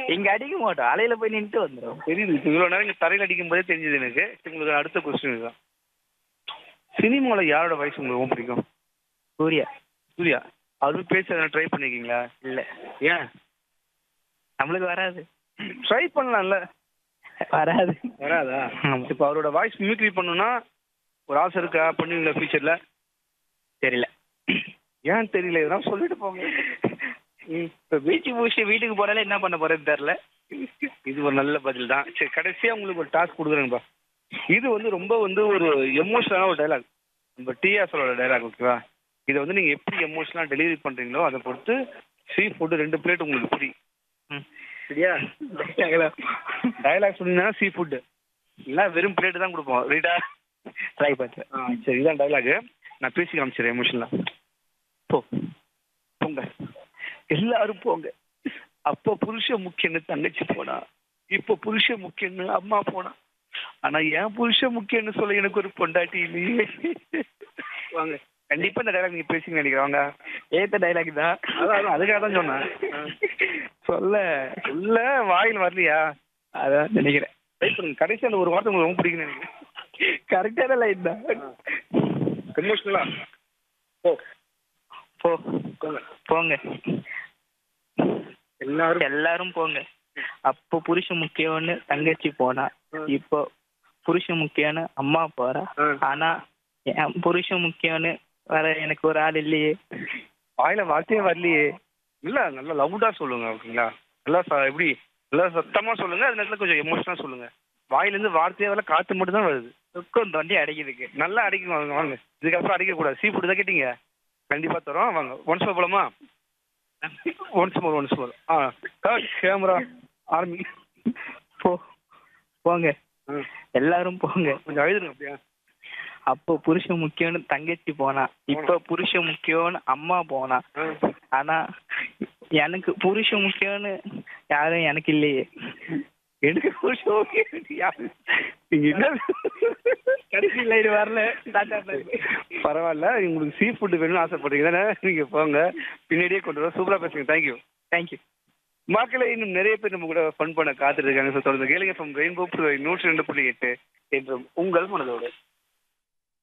இங்க அடிக்க மாட்டோம் அலையில போய் நின்னுட்டு வந்துடும் தெரியுது இப்போ இவ்வளோ நேரம் இங்கே தரையில் அடிக்கும் போதே தெரிஞ்சது எனக்கு உங்களுக்கு அடுத்த கொஸ்டின் இதுதான் சினிமாவில் யாரோட வாய்ஸ் உங்களுக்கு ரொம்ப பிடிக்கும் சூர்யா சூர்யா அது பேச எதனா ட்ரை பண்ணிருக்கீங்களா இல்ல ஏன் நம்மளுக்கு வராது ட்ரை பண்ணலாம்ல வராது வராதா ஆமா. இப்போ அவரோட வாய்ஸ் மிமிக்ரி பண்ணணும்னா ஒரு ஆசை இருக்கா பண்ணுவீங்களா ஃபியூச்சரில் தெரியல ஏன் தெரியல இதெல்லாம் சொல்லிட்டு போங்க இப்போ பீச்சு முடிச்சு வீட்டுக்கு போனாலே என்ன பண்ண போறேன்னு தெரியல இது ஒரு நல்ல பதில் தான் சரி கடைசியாக உங்களுக்கு ஒரு டாஸ்க் கொடுக்குறேங்கப்பா இது வந்து ரொம்ப வந்து ஒரு எமோஷனலான ஒரு டைலாக் நம்ம டிஆர்ஸோட டைலாக் ஓகேவா இதை வந்து நீங்கள் எப்படி எமோஷனலாக டெலிவரி பண்ணுறீங்களோ அதை பொறுத்து சீ ஃபுட்டு ரெண்டு பிளேட் உங்களுக்கு ஃப்ரீ ம். சரியா டைலாக் சொன்னீங்கன்னா சீ ஃபுட்டு இல்லை வெறும் பிளேட்டு தான் கொடுப்போம் ரைட்டா ட்ரை பண்ணுறேன் ஆ சரி இதான் டைலாக் நான் பேசி காமிச்சிடுறேன் எமோஷனலாக போ போங்க எல்லாரும் போங்க அப்போ புருஷன் முக்கியன்னு தங்கச்சி போனா இப்போ புருஷன் முக்கியன்னு அம்மா போனா ஆனா என் புருஷன் முக்கியன்னு சொல்ல எனக்கு ஒரு பொண்டாட்டி இல்லையே வாங்க கண்டிப்பா இந்த டைலாக் நீங்க பேசிங்க நினைக்கிறேன் வாங்க ஏத்த டைலாக் தான் அதான் அதான் அதுக்காக தான் சொன்னேன் சொல்ல சொல்ல வாயில் வரலையா அதான் நினைக்கிறேன் ட்ரை பண்ணுங்க கடைசி அந்த ஒரு வார்த்தை உங்களுக்கு ரொம்ப பிடிக்கும்னு நினைக்கிறேன் கரெக்டான லைன் தான் எமோஷனலா போ போ போங்க போங்க எல்லாரும் எல்லாரும் போங்க அப்போ புருஷன் முக்கியம்னு தங்கச்சி போனா இப்போ புருஷன் முக்கியம்னு அம்மா போறா ஆ. ஆனா என் புருஷன் முக்கியம்னு வர எனக்கு ஒரு ஆள் இல்லையே வாயில வார்த்தையே வரலையே இல்ல நல்லா லவுடா சொல்லுங்க ஓகேங்களா நல்லா ச- எப்படி நல்லா சத்தமா சொல்லுங்க அது நேரத்துல கொஞ்சம் எமோஷனலா சொல்லுங்க வாயில இருந்து வார்த்தையே வரல காத்து மட்டும் தான் வருது துக்கம் தொண்டி அடைக்குதுக்கு நல்லா அடிக்கணும் வாங்க வாங்க இதுக்கப்புறம் அடிக்க கூடாது சீ ஃபுட் தான் கேட்டீங்க கண்டிப்பா தரோம் வாங்க ஒன்ஸ் மோர் போலாமா ஒன்ஸ் மோர் ஒன்ஸ் மோர் ஆ கேமரா ஆர்மி போ போங்க எல்லாரும் போங்க கொஞ்சம் அழுதுங்க அப்படியா அப்போ புருஷன் முக்கியம்னு தங்கச்சி போனா இப்போ புருஷன் முக்கியம்னு அம்மா போனா ஆ. ஆனா எனக்கு புருஷன் முக்கியம்னு யாரும் எனக்கு இல்லையே எனக்கு புருஷன் ஓகே நீங்க என்ன கடைசி லைன் வரல டாடா bye bye. பரவாயில்ல உங்களுக்கு சீ ஃபுட் வேணும்னு ஆசைப்படுறீங்க தானே நீங்க போங்க பின்னாடியே கொண்டு வர சூப்பரா பேசுங்க தேங்க்யூ Thank you மக்களே இன்னும் நிறைய பேர் நம்ம கூட ஃபன் பண்ண காத்துட்டு இருக்காங்க ஸோ தொடர்ந்து கேளுங்க ஃப்ரம் ரெயின்போ நூற்றி ரெண்டு புள்ளி எட்டு என்றும் உங்கள் மனதோடு